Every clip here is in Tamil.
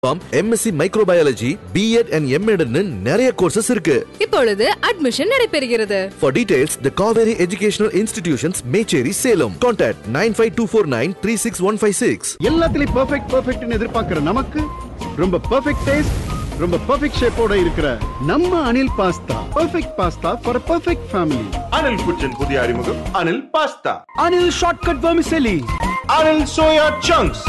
MSc microbiology BEd and MEd நிறைய கோர்சஸ் இருக்கு இப்பொழுது அட்மிஷன் நடைபெறுகிறது For details, the Kaveri Educational Institutions, Mecheri, Salem. Contact 95249 எல்லாத்துலயும் பெர்ஃபெக்ட் பெர்ஃபெக்ட்னு எதிர்பார்க்கிற நமக்கு ரொம்ப பெர்ஃபெக்ட் டேஸ்ட் ரொம்ப பெர்ஃபெக்ட் ஷேப்போட இருக்கிற நம்ம Anil pasta perfect pasta for perfect family Anil kitchen புதிய அறிமுகம் Anil pasta Anil shortcut vermicelli Anil soya chunks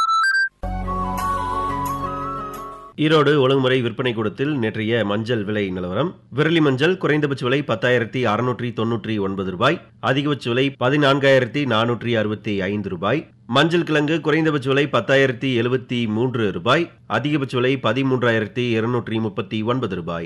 Erode ஒழுங்குமுறை விற்பனை கூடத்தில் நேற்றைய மஞ்சள் விலை நிலவரம் விரலி மஞ்சள் குறைந்தபட்ச விலை பத்தாயிரத்தி அறுநூற்றி தொன்னூற்றி ஒன்பது ரூபாய் அதிகபட்ச விலை பதினான்காயிரத்தி நானூற்றி அறுபத்தி ஐந்து ரூபாய் மஞ்சள் கிழங்கு குறைந்தபட்ச விலை பத்தாயிரத்தி எழுபத்தி மூன்று ரூபாய் அதிகபட்ச விலை பதிமூன்றாயிரத்தி இருநூற்றி முப்பத்தி ஒன்பது ரூபாய்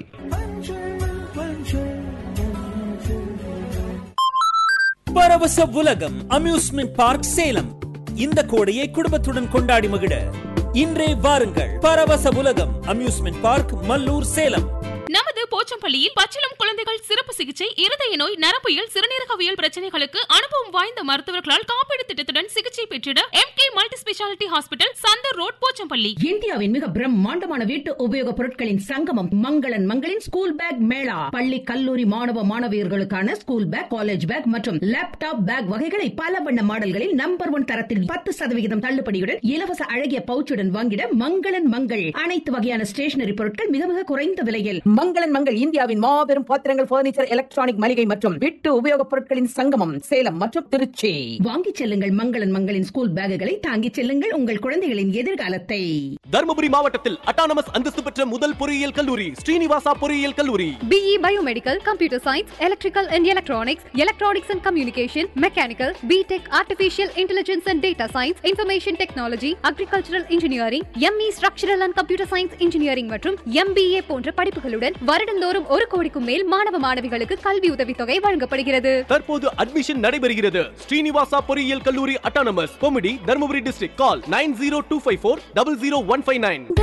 பரவச உலகம் அம்யூஸ்மெண்ட் பார்க் சேலம் இந்த கோடையை குடும்பத்துடன் கொண்டாடி மகிழ இன்றே வாருங்கள் பரவச உலகம் அம்யூஸ்மெண்ட் பார்க் மல்லூர் சேலம் நமது போச்சம்பள்ளியில் பச்சிளம் குழந்தைகள் சிறப்பு சிகிச்சை இருதய நோய் நரம்பியல் சிறுநீரகவியல் பிரச்சனைகளுக்கு அனுபவம் வாய்ந்த மருத்துவர்களால் காப்பீடு திட்டத்துடன் சிகிச்சை பெற்றிட M K multi speciality hospital Chandar road Pochampalli இந்தியாவின் மிக பிரம்மாண்டமான வீட்டு உபயோக பொருட்களின் சங்கமம் மங்களன் மங்களின் ஸ்கூல் பேக் மேளா பள்ளி கல்லூரி மாணவ மாணவியர்களுக்கான ஸ்கூல் பேக் காலேஜ் பேக் மற்றும் லேப்டாப் பேக் வகைகளை பல வண்ண மாடல்களில் நம்பர் ஒன் தரத்தில் பத்து சதவிகிதம் தள்ளுபடியுடன் இலவச அழகிய பவுச்சுடன் வாங்கிட மங்களன் மங்கள் அனைத்து வகையான ஸ்டேஷனரி பொருட்கள் மிக மிக குறைந்த விலையில் மங்களன் மங்கள் இந்தியாவின் மாபெரும் பாத்திரங்கள் பர்னிச்சர் எலக்ட்ரானிக் மளிகை மற்றும் வீட்டு உபயோகப் பொருட்களின் சங்கமம் சேலம் மற்றும் திருச்சி வாங்கிச் செல்லுங்கள் மங்களன் மங்களின் ஸ்கூல் பேக்குகளை தாங்கிச் செல்லுங்கள் உங்கள் குழந்தைகளின் எதிர்காலத்தை தருமபுரி மாவட்டத்தில் அட்டானமஸ் அந்தஸ்து பெற்ற முதல் பொறியியல் கல்லூரி ஸ்ரீனிவாசா பொறியியல் கல்லூரி BE biomedical computer science electrical and electronics electronics and communication mechanical BTech artificial intelligence and data science information technology agricultural engineering ME structural and computer science engineering மற்றும் எம்பிஏ போன்ற படிப்புகளுடன் வருடந்தோறும் ஒரு கோடிக்கும் மேல் மாணவ மாணவிகளுக்கு கல்வி உதவித்தொகை வழங்கப்படுகிறது தற்போது அட்மிஷன் நடைபெறுகிறது ஸ்ரீனிவாசா பொறியியல் கல்லூரி அட்டானமஸ் கொமிடி Dharmapuri district call nine zero two five four double zero one five nine